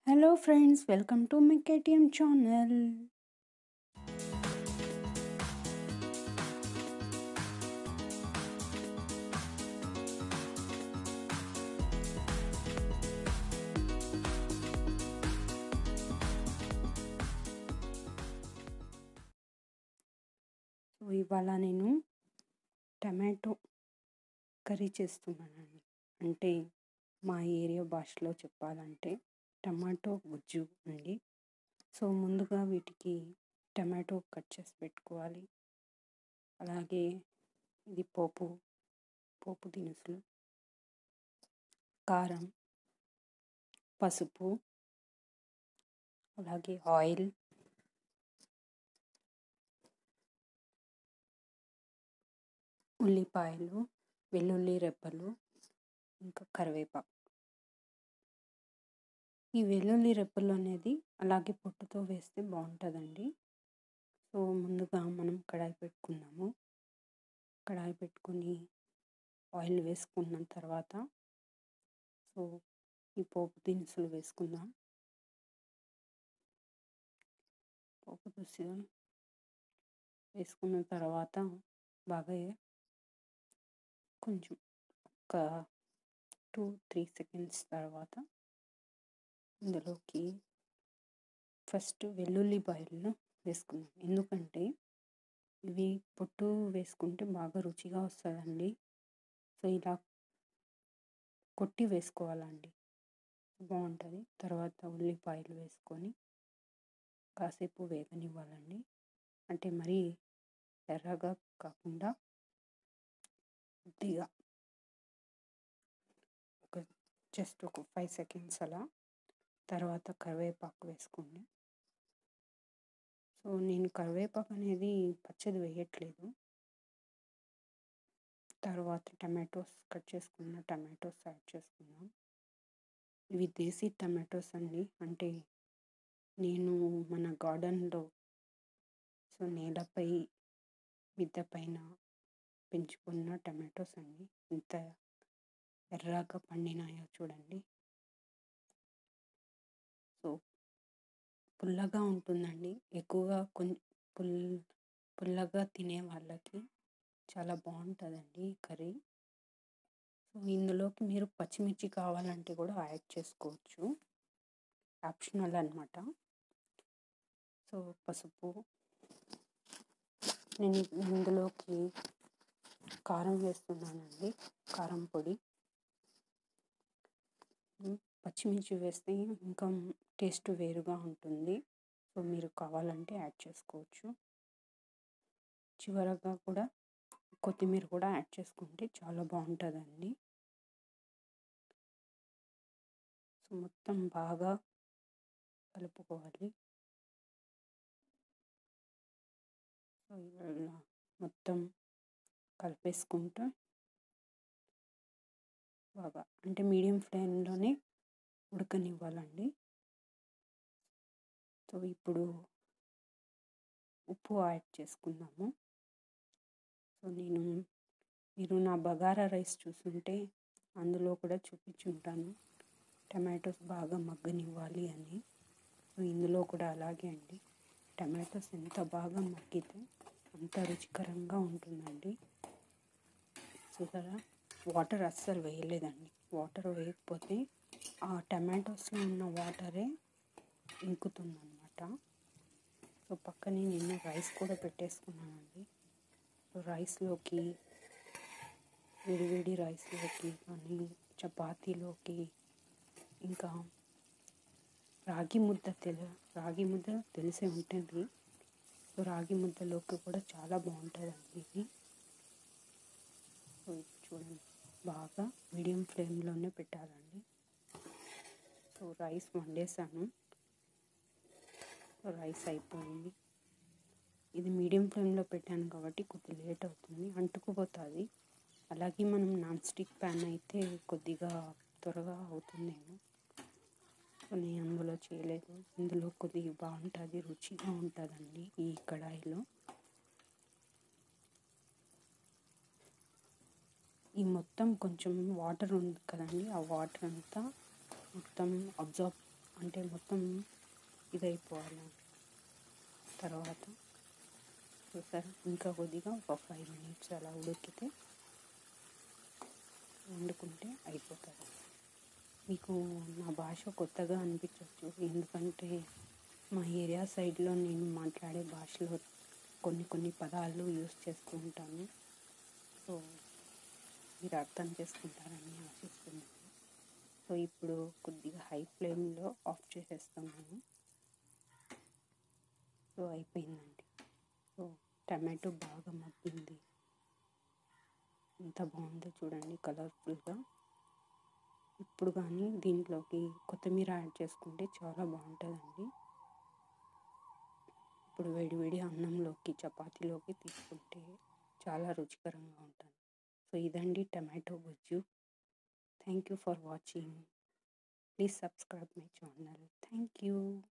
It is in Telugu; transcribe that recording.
Hello friends, welcome to my KTM channel. So ఇవాళ నేను టమాటో కర్రీ చేస్తున్నానండి అంటే మా ఏరియా భాషలో చెప్పాలంటే టమాటో గుజ్జు అండి సో ముందుగా వీటికి టమాటో కట్ చేసి పెట్టుకోవాలి అలాగే ఇది పోపు పోపు దినుసులు కారం పసుపు అలాగే ఆయిల్ ఉల్లిపాయలు వెల్లుల్లి రెబ్బలు ఇంకా కరివేపాకు ఈ వెల్లుల్లి రెబ్బలు అనేది అలాగే పొట్టుతో వేస్తే బాగుంటుందండి సో ముందుగా మనం కడాయి పెట్టుకున్నాము కడాయి పెట్టుకుని ఆయిల్ వేసుకున్న తర్వాత సో ఈ పోపు దినుసులు వేసుకుందాం పోపు దినుసులు వేసుకున్న తర్వాత బాగా కొంచెం ఒక టూ త్రీ సెకండ్స్ తర్వాత ఇందులోకి ఫస్ట్ వెల్లుల్లి బాయిల్ను వేసుకుందాం ఎందుకంటే ఇవి పొట్టు వేసుకుంటే బాగా రుచిగా వస్తుందండి సో ఇలా కొట్టి వేసుకోవాలండి బాగుంటుంది తర్వాత ఉల్లిపాయలు వేసుకొని కాసేపు వేగనివ్వాలండి అంటే మరీ ఎర్రగా కాకుండా కొద్దిగా ఒక జస్ట్ ఒక ఫైవ్ సెకండ్స్ అలా తర్వాత కరివేపాకు వేసుకోండి సో నేను కరివేపాకు అనేది పచ్చడి వేయట్లేదు తర్వాత టమాటోస్ కట్ చేసుకున్న టమాటోస్ యాడ్ చేసుకుందాం ఇవి దేశీ టమాటోస్ అండి అంటే నేను మన గార్డెన్లో సో నేలపై మిద్దె పైన పెంచుకున్న టమాటోస్ అండి ఎంత ఎర్రగా పండినాయో చూడండి సో పుల్లగా ఉంటుందండి ఎక్కువగా కొంచెం పుల్ పుల్లగా తినే వాళ్ళకి చాలా బాగుంటుందండి కర్రీ సో ఇందులోకి మీరు పచ్చిమిర్చి కావాలంటే కూడా యాడ్ చేసుకోవచ్చు ఆప్షనల్ అనమాట సో పసుపు నేను ఇందులోకి కారం వేస్తున్నానండి కారం పొడి పచ్చిమిర్చి వేస్తే ఇంకా టేస్ట్ వేరుగా ఉంటుంది సో మీరు కావాలంటే యాడ్ చేసుకోవచ్చు చివరగా కూడా కొత్తిమీర కూడా యాడ్ చేసుకుంటే చాలా బాగుంటుందండి సో మొత్తం బాగా కలుపుకోవాలి సో ఇలా మొత్తం కలిపేసుకుంటూ బాగా అంటే మీడియం ఫ్లేమ్లోనే ఉడకనివ్వాలండి సో ఇప్పుడు ఉప్పు యాడ్ చేసుకుందాము సో నేను మీరు నా బగారా రైస్ చూస్తుంటే అందులో కూడా చూపించుంటాను టమాటోస్ బాగా మగ్గనివ్వాలి అని సో ఇందులో కూడా అలాగే అండి టమాటోస్ ఎంత బాగా మగ్గితే అంత రుచికరంగా ఉంటుందండి చూసారా వాటర్ అస్సలు వేయలేదండి వాటర్ వేయకపోతే ఆ టమాటోస్లో ఉన్న వాటరే ఇంకుతుందన్నమాట సో పక్కనే నేను రైస్ కూడా పెట్టేసుకున్నానండి సో రైస్లోకి వేడివేడి రైస్లోకి కానీ చపాతీలోకి ఇంకా రాగి ముద్ద తెల రాగి ముద్ద తెలిసే ఉంటుంది సో రాగి ముద్దలోకి కూడా చాలా బాగుంటుందండి ఇది సో చూడండి బాగా మీడియం ఫ్లేమ్లోనే పెట్టాలండి సో రైస్ వండేసాను రైస్ అయిపోయింది ఇది మీడియం ఫ్లేమ్లో పెట్టాను కాబట్టి కొద్దిగా లేట్ అవుతుంది అంటుకుపోతుంది అలాగే మనం నాన్ స్టిక్ ప్యాన్ అయితే కొద్దిగా త్వరగా అవుతుందేమో సో నేను అందులో చేయలేదు ఇందులో కొద్దిగా బాగుంటుంది రుచిగా ఉంటుందండి ఈ కడాయిలో ఈ మొత్తం కొంచెం వాటర్ ఉంది కదండి ఆ వాటర్ అంతా మొత్తం అబ్జర్వ్ అంటే మొత్తం ఇదైపోవాలి తర్వాత చూసారా ఇంకా కొద్దిగా ఒక ఫైవ్ మినిట్స్ అలా ఉడికితే వండుకుంటే అయిపోతుంది మీకు నా భాష కొత్తగా అనిపించవచ్చు ఎందుకంటే మా ఏరియా సైడ్లో నేను మాట్లాడే భాషలో కొన్ని కొన్ని పదాలు యూస్ చేస్తూ ఉంటాను సో మీరు అర్థం చేసుకుంటారని ఆశిస్తున్నాను సో ఇప్పుడు కొద్దిగా హై ఫ్లేమ్లో ఆఫ్ చేసేస్తున్నాను సో అయిపోయిందండి సో టమాటో బాగా మగ్గింది ఎంత బాగుందో చూడండి కలర్ఫుల్గా ఇప్పుడు కానీ దీంట్లోకి కొత్తిమీర యాడ్ చేసుకుంటే చాలా బాగుంటుందండి ఇప్పుడు వేడి వేడి అన్నంలోకి చపాతీలోకి తీసుకుంటే చాలా రుచికరంగా ఉంటుంది సో ఇదండి టమాటో గుజ్జు thank you for watching please subscribe my channel thank you